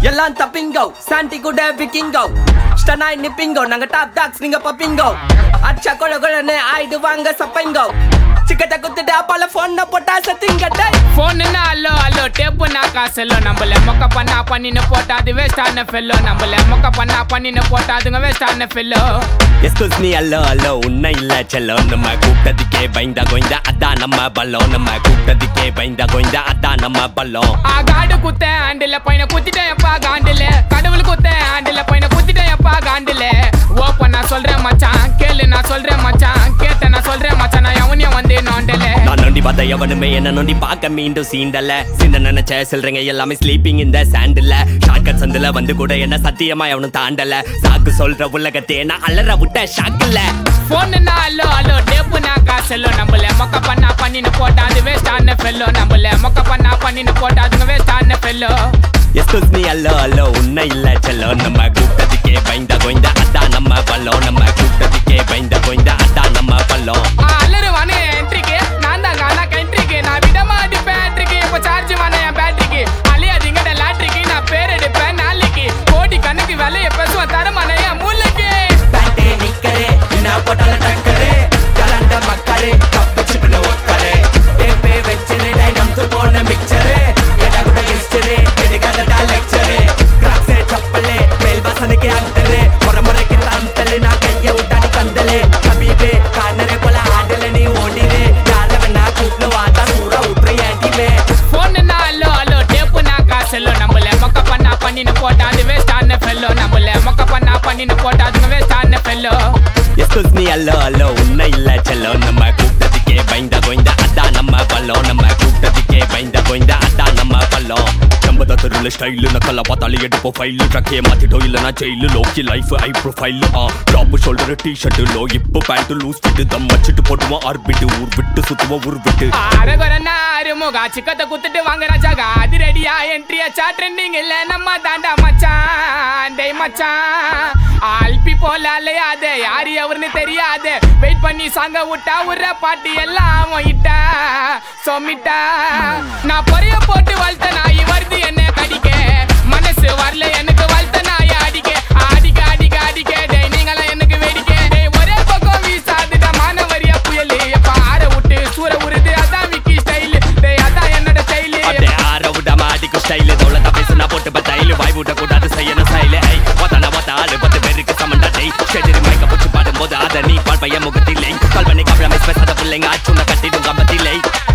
எல்லாம் தப்பிங்கோ சாண்டி கூட விக்கிங்கோ ஸ்டனாய் நிப்பிங்கோ நாங்க டாப் டாக்ஸ் நீங்க பப்பிங்கோ அச்சா கொல கொலன்னு ஆயிடுவாங்க சப்பைங்கோ சிக்கத்தை குத்துட்டு அப்பால போன போட்டா சத்திங்க டேய் ஃபோனுன்னா அல்லோ அல்லோ டேப்புனா காசல்லோ நம்மள மொக்க பண்ணா பண்ணின்னு போட்டா அது வேஸ்டான ஃபெல்லோ நம்மள மொக்க பண்ணா பண்ணின்னு போட்டா அதுங்க வேஸ்டான ஃபெல்லோ எஸ்கூஸ் நீ அல்லோ அல்லோ உன்னை இல்ல செல்லோ நம்ம கூப்பிட்டதுக்கே பயந்தா கோய்ந்தா அதான் நம்ம பல்லம் நம்ம கூப்பிட்டதுக்கே பயந்தா கோய்ந்தா அதான் நம்ம பல்லம் ஆ காடு குத்த ஆண்டில பையனை குத்திட்டேன் எப்பா காண்டில கடவுள் குத்த ஆண்டில பையனை குத்திட்டேன் எப்பா காண்டில ஓப்பன் நான் சொல்றேன் மச்சான் கேளு நான் சொல்றேன் மச்சான் கேட்ட நான் சொல்றேன் மச்சான் நான் எவனையும் வந்து நோண்டல நான் நொண்டி பார்த்த எவனுமே என்ன நொண்டி பார்க்க மீண்டும் சீண்டல சின்ன நினைச்ச சில்றங்க எல்லாமே ஸ்லீப்பிங் இந்த சாண்டில் ஷார்ட்கட் சந்தில வந்து கூட என்ன சத்தியமா எவனும் தாண்டல சாக்கு சொல்ற உலகத்தே நான் அலற விட்ட ஷாக்கில்ல ஃபோனுன்னா அல்லோ அல்லோ டேப்புனா காசல்லோ நம்மள மொக்க பண்ணா பண்ணின்னு போட்டா அது வேஸ்டான ஃபெல்லோ நம்மள மொக்க பண்ணா பண்ணின்னு போட்டா அதுங்க வேஸ்டான ஃபெல்லோ எஸ்கூஸ் நீ அல்லோ அல்லோ உன்னை இல்ல செல்லோ நம்ம கூப்பிட்டதுக்கே பயந்தா கோய்ந்தா அதான் நம்ம பல்லம் நம்ம கூப்பிட்டதுக்கே பயந்தா கோய்ந்தா அதான் நம்ம பல்லம் அலறு வானே என்ட்ரிக்கு நான் தான் காணா கண்ட்ரிக்கு நான் விடமா அடிப்பேன் என்ட்ரிக்கு இப்போ சார்ஜ் வானே என் பேட்டரிக்கு அழியாதீங்கட லாட்ரிக்கு நான் பேர் எடுப்பேன் நாளைக்கு கோடி கணக்கு விலைய பேசுவேன் தரமான என் மூளைக்கு பேண்டே நிக்கரே என்ன போட்டாலும் டக்கரே கலந்த மக்கரே கப்பு சிப்பின ஒக்கரே டேப்பே வச்சிரு டைனம்ஸ் போன மிக்சரே எடா கூட ஹிஸ்டரி எடுக்காதடா லெக்சரே கிராக்ஸே சப்பலே மேல் வாசனைக்கு அந்தலே முறை முறைக்கு தந்தலே நான் கைய விட்டாடி கந்தலே கபீபே கானரே போல ஆடல நீ ஓடிரே யார வேணா கூப்பிட்டு வாடா சூற விட்டுரு ஏடிவே ஃபோனுன்னா அல்லோ அல்லோ டேப்புனா காசல்லோ நம்மள மொக்க பண்ணா பண்ணின்னு போட்டா அது வேஸ்டான ஃபெல்லோ நம்மள மொக்க பண்ணா பண்ணின்னு போட்டா அதுங்க வேஸ்டான ஃபெல்லோ எஸ்கூஸ் நீ அல்லோ அல்லோ உன்னை இல்ல செல்லோ நம்ம கூப்பிட்டதுக்கே பயந்தா கோய்ந்தா அதான் நம்ம பல்லம் நம்ம கூப்பிட்டதுக்கே பயந்தா கோய்ந்தா அதான் நம்ம பல்லம் நம்ம தத்துருல ஸ்டைலு நக்கல பார்த்தாலே எடுப்போம் ஃபைலு ட்ரக்கே மாத்திட்டோம் இல்லனா jail lowkey life high profile ஆ top shoulder T shirt low இப்போ பேண்ட் லூஸ் ஃபிட் தம் வச்சுட்டு போட்டுவோம் ஆர்பிட் ஊர் விட்டு சுத்துவோம் ஊர் விட்டு அரகுரனா அருமுகா சிக்கத்தை குத்துட்டு வாங்க ராஜாகா அது ரெடியா என்ட்ரியாச்சா ட்ரெண்டிங் இல்ல நம்ம தாண்டா மச்சான் டேய் மச்சான் ஆல்பி போல அலையாதே யாரு எவருன்னு தெரியாது வெயிட் பண்ணி சாங்க விட்டா உர்ற பாட்டு எல்லாம் இட்டா சொமிட்டா நான் பொரிய போட்டு வளர்த்த நாய் வருது என்ன கடிக்க மனசு வரல எனக்கு வளர்த்த நாய் அடிக்க அடிக்க அடிக்க அடிக்க டேய் நீங்களாம் எனக்கு வேடிக்கை டேய் ஒரே பக்கம் வீசாதுடா மானவரியா புயலு எப்ப ஆற விட்டு சூற உருது அதான் விக்கி ஸ்டைல் டேய் அதான் என்னோட ஸ்டைல் அடே ஆற விடாம அடிக்கும் ஸ்டைலு தோளத்தா பேசுனா போட்டு பத்தாயிலு வாய் விட கூடாது செய்யணும் ஸ்டைலு ஐ ஒத்தன ஒத்த ஆளு பத்து பேருக்கு சமண்டா டேய் ஷெஜரி மைக்க பிடிச்சி பாடும்போது அத நீ பால் பையன் முகத்தில்லை கால் பண்ணி காப்பிடாம பேசாத பிள்ளைங்க ஆச்சுன கட்டிடும் கம்பத்தில்லை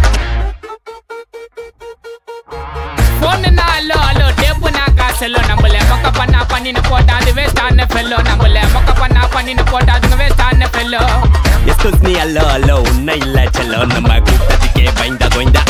ஃபோனுன்னா அல்லோ அல்லோ டேப்புனா காசல்லோ நம்மள மொக்க பண்ணா பண்ணின்னு போட்டா அது வேஸ்டான ஃபெல்லோ நம்மள மொக்க பண்ணா பண்ணின்னு போட்டா அதுங்க வேஸ்டான ஃபெல்லோ எஸ்கூஸ் நீ அல்லோ அல்லோ உன்னை இல்ல செல்லோ நம்ம கூப்பிட்டதுக்கே பயந்தா கோய்ந்தா